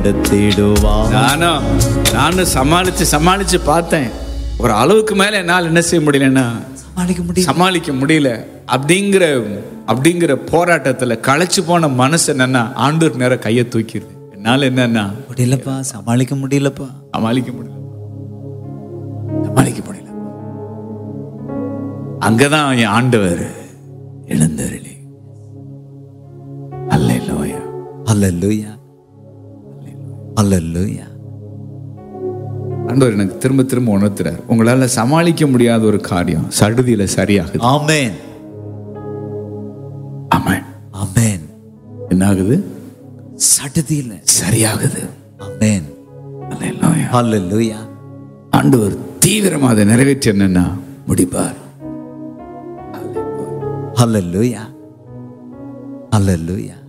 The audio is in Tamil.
நடத்திடுவார் நானும் நானும் சமாளிச்சு சமாளிச்சு பார்த்தேன் ஒரு அளவுக்கு மேல என்னால் என்ன செய்ய முடியலன்னா சமாளிக்க முடியும் சமாளிக்க முடியல அப்படிங்கிற அப்படிங்கிற போராட்டத்துல களைச்சு போன மனசு என்னன்னா ஆண்டூர் நேரம் கையை தூக்கிடுது என்னால என்னன்னா முடியலப்பா சமாளிக்க முடியலப்பா சமாளிக்க முடியல சமாளிக்க முடியல அங்கதான் என் ஆண்டவர் எழுந்தருளி அல்லேலூயா அல்லேலூயா அல்லேலூயா ஆண்டவர் எனக்கு திரும்ப திரும்ப உணர்த்துறார் உங்களால சமாளிக்க முடியாத ஒரு காரியம் சடுதியில சரியாகுது ஆமென் ஆமாம் ஆமென் என்ன ஆகுது சடுதியில சரியாகுது ஆமென் அல்லேலூயா அல்லேலூயா ஆண்டவர் தீவிரமா அதை நிறைவேற்றி என்னன்னா முடிப்பார் அல்லேலூயா அல்லேலூயா